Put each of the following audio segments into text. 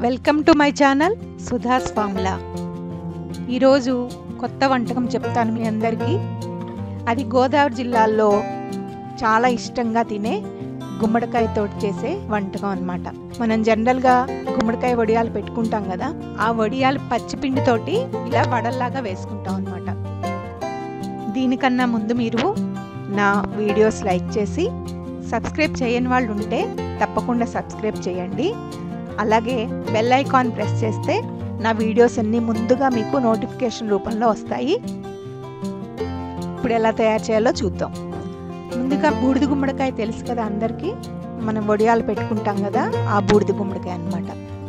welcome to my channel Sudha's ఫామ్లా ఈరోజు కొత్త వంటకం చెప్తాను మీ అందరికీ అది గోదావరి జిల్లాలో చాలా ఇష్టంగా తినే గుమ్మడికాయతో చేసే వంటకం అన్నమాట మనం జనరల్గా గుమ్మడికాయ వడియాలు పెట్టుకుంటాం కదా ఆ వడియాలు పచ్చిపిండితోటి ఇలా వడల్లాగా వేసుకుంటాం అన్నమాట దీనికన్నా ముందు మీరు నా వీడియోస్ లైక్ చేసి సబ్స్క్రైబ్ చేయని వాళ్ళు ఉంటే తప్పకుండా సబ్స్క్రైబ్ చేయండి అలాగే బెల్ ఐకాన్ ప్రెస్ చేస్తే నా వీడియోస్ అన్నీ ముందుగా మీకు నోటిఫికేషన్ రూపంలో వస్తాయి ఇప్పుడు ఎలా తయారు చేయాలో చూద్దాం ముందుగా బూడిద గుమ్మడికాయ తెలుసు కదా అందరికీ మనం వడియాలు పెట్టుకుంటాం కదా ఆ బూడిద గుమ్మడికాయ అనమాట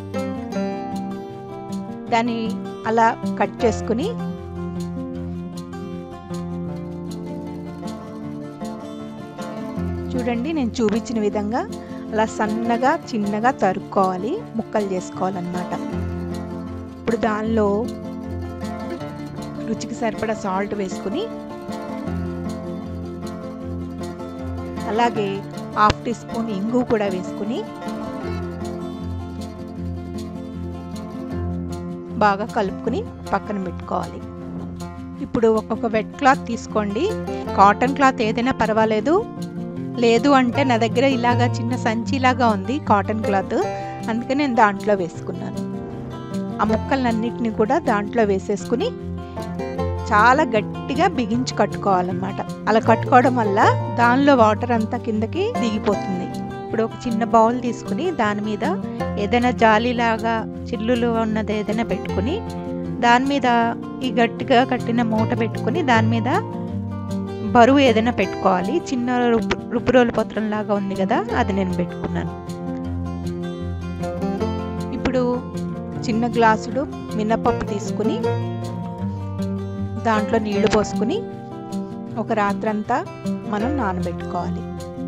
దాన్ని అలా కట్ చేసుకుని చూడండి నేను చూపించిన విధంగా అలా సన్నగా చిన్నగా తరుక్కోవాలి ముక్కలు చేసుకోవాలన్నమాట ఇప్పుడు దానిలో రుచికి సరిపడా సాల్ట్ వేసుకుని అలాగే హాఫ్ టీ స్పూన్ ఇంగు కూడా వేసుకుని బాగా కలుపుకుని పక్కన పెట్టుకోవాలి ఇప్పుడు ఒక వెట్ క్లాత్ తీసుకోండి కాటన్ క్లాత్ ఏదైనా పర్వాలేదు లేదు అంటే నా దగ్గర ఇలాగా చిన్న సంచిలాగా ఉంది కాటన్ క్లాత్ అందుకని నేను దాంట్లో వేసుకున్నాను ఆ ముక్కలన్నిటిని కూడా దాంట్లో వేసేసుకుని చాలా గట్టిగా బిగించి కట్టుకోవాలన్నమాట అలా కట్టుకోవడం వల్ల దానిలో వాటర్ అంతా కిందకి దిగిపోతుంది ఇప్పుడు ఒక చిన్న బౌల్ తీసుకుని దాని మీద ఏదైనా జాలీలాగా చిల్లులు ఉన్నది ఏదైనా పెట్టుకుని దాని మీద ఈ గట్టిగా కట్టిన మూట పెట్టుకుని దాని మీద బరువు ఏదైనా పెట్టుకోవాలి చిన్న రుబ్బు రుబ్బురోలు పత్రం లాగా ఉంది కదా అది నేను పెట్టుకున్నాను ఇప్పుడు చిన్న గ్లాసుడు మినపప్పు తీసుకుని దాంట్లో నీళ్లు పోసుకుని ఒక రాత్రంతా మనం నానబెట్టుకోవాలి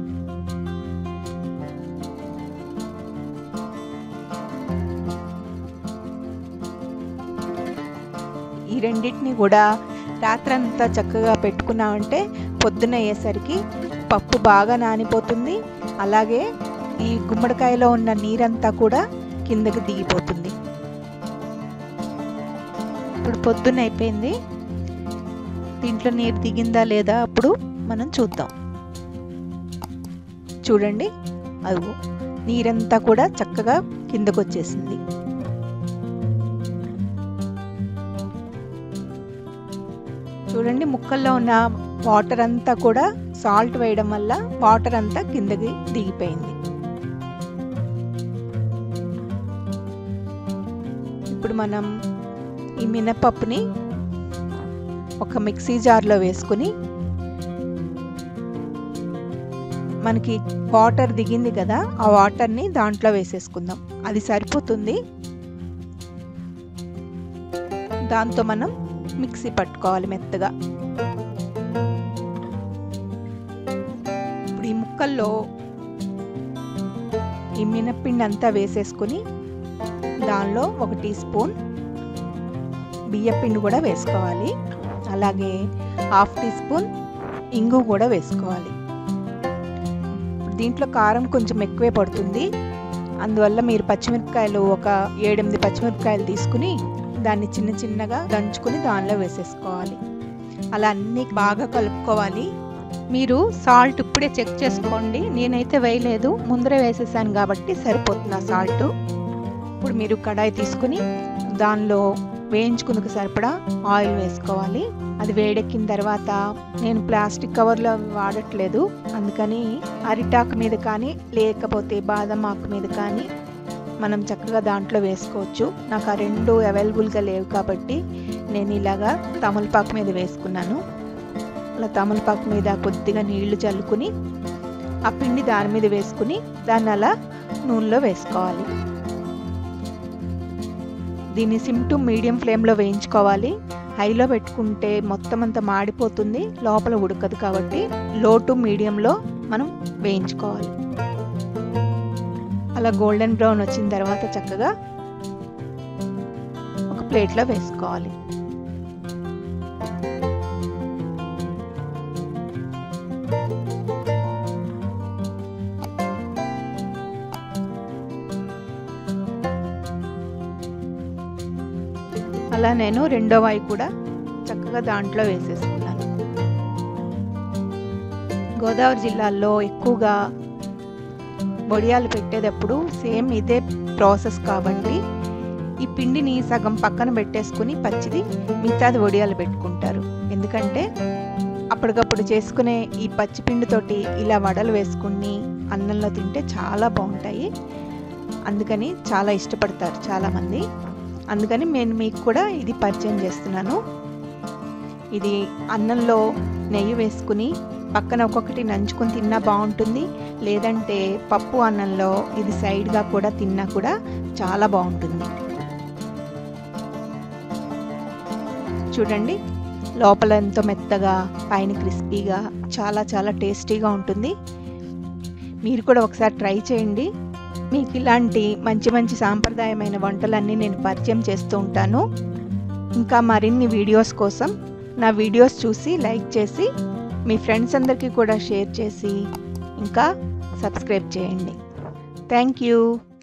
ఈ రెండింటిని కూడా రాత్రంతా చక్కగా పెట్టుకున్నామంటే పొద్దున అయ్యేసరికి పప్పు బాగా నానిపోతుంది అలాగే ఈ గుమ్మడికాయలో ఉన్న నీరంతా కూడా కిందకి దిగిపోతుంది ఇప్పుడు పొద్దున అయిపోయింది దీంట్లో నీరు దిగిందా లేదా అప్పుడు మనం చూద్దాం చూడండి అదిగో నీరంతా కూడా చక్కగా కిందకు వచ్చేసింది చూడండి ముక్కల్లో ఉన్న వాటర్ అంతా కూడా సాల్ట్ వేయడం వల్ల వాటర్ అంతా కిందకి దిగిపోయింది ఇప్పుడు మనం ఈ మినపప్పుని ఒక మిక్సీ జార్లో వేసుకుని మనకి వాటర్ దిగింది కదా ఆ వాటర్ని దాంట్లో వేసేసుకుందాం అది సరిపోతుంది దాంతో మనం మిక్సీ పట్టుకోవాలి మెత్తగా ఇప్పుడు ఈ ముక్కల్లో ఈ మినప్పిండి అంతా వేసేసుకుని దానిలో ఒక టీ స్పూన్ బియ్యపిండి కూడా వేసుకోవాలి అలాగే హాఫ్ టీ స్పూన్ ఇంగు కూడా వేసుకోవాలి దీంట్లో కారం కొంచెం ఎక్కువే పడుతుంది అందువల్ల మీరు పచ్చిమిరపకాయలు ఒక ఏడెనిమిది పచ్చిమిరపకాయలు తీసుకుని దాన్ని చిన్న చిన్నగా దంచుకుని దానిలో వేసేసుకోవాలి అలా అన్నీ బాగా కలుపుకోవాలి మీరు సాల్ట్ ఇప్పుడే చెక్ చేసుకోండి నేనైతే వేయలేదు ముందరే వేసేసాను కాబట్టి సరిపోతుంది ఆ సాల్ట్ ఇప్పుడు మీరు కడాయి తీసుకుని దానిలో వేయించుకుందుకు సరిపడా ఆయిల్ వేసుకోవాలి అది వేడెక్కిన తర్వాత నేను ప్లాస్టిక్ కవర్లో వాడట్లేదు అందుకని అరిటాకు మీద కానీ లేకపోతే బాదం ఆకు మీద కానీ మనం చక్కగా దాంట్లో వేసుకోవచ్చు నాకు ఆ రెండు అవైలబుల్గా లేవు కాబట్టి నేను ఇలాగా తమలపాకు మీద వేసుకున్నాను అలా తమలపాకు మీద కొద్దిగా నీళ్లు చల్లుకుని ఆ పిండి దాని మీద వేసుకుని దాన్ని అలా నూనెలో వేసుకోవాలి దీన్ని సిమ్ టు మీడియం ఫ్లేమ్లో వేయించుకోవాలి హైలో పెట్టుకుంటే మొత్తం అంతా మాడిపోతుంది లోపల ఉడకదు కాబట్టి లో టు మీడియంలో మనం వేయించుకోవాలి అలా గోల్డెన్ బ్రౌన్ వచ్చిన తర్వాత చక్కగా ఒక ప్లేట్లో వేసుకోవాలి అలా నేను రెండో వాయి కూడా చక్కగా దాంట్లో వేసేసుకున్నాను గోదావరి జిల్లాల్లో ఎక్కువగా వడియాలు పెట్టేటప్పుడు సేమ్ ఇదే ప్రాసెస్ కాబట్టి ఈ పిండిని సగం పక్కన పెట్టేసుకుని పచ్చిది మిగతాది వడియాలు పెట్టుకుంటారు ఎందుకంటే అప్పటికప్పుడు చేసుకునే ఈ పచ్చి పిండితోటి ఇలా వడలు వేసుకుని అన్నంలో తింటే చాలా బాగుంటాయి అందుకని చాలా ఇష్టపడతారు చాలామంది అందుకని నేను మీకు కూడా ఇది పరిచయం చేస్తున్నాను ఇది అన్నంలో నెయ్యి వేసుకుని పక్కన ఒక్కొక్కటి నంచుకొని తిన్నా బాగుంటుంది లేదంటే పప్పు అన్నంలో ఇది సైడ్గా కూడా తిన్నా కూడా చాలా బాగుంటుంది చూడండి లోపల ఎంతో మెత్తగా పైన క్రిస్పీగా చాలా చాలా టేస్టీగా ఉంటుంది మీరు కూడా ఒకసారి ట్రై చేయండి మీకు ఇలాంటి మంచి మంచి సాంప్రదాయమైన వంటలన్నీ నేను పరిచయం చేస్తూ ఉంటాను ఇంకా మరిన్ని వీడియోస్ కోసం నా వీడియోస్ చూసి లైక్ చేసి మీ ఫ్రెండ్స్ అందరికీ కూడా షేర్ చేసి ఇంకా సబ్స్క్రైబ్ చేయండి థ్యాంక్ యూ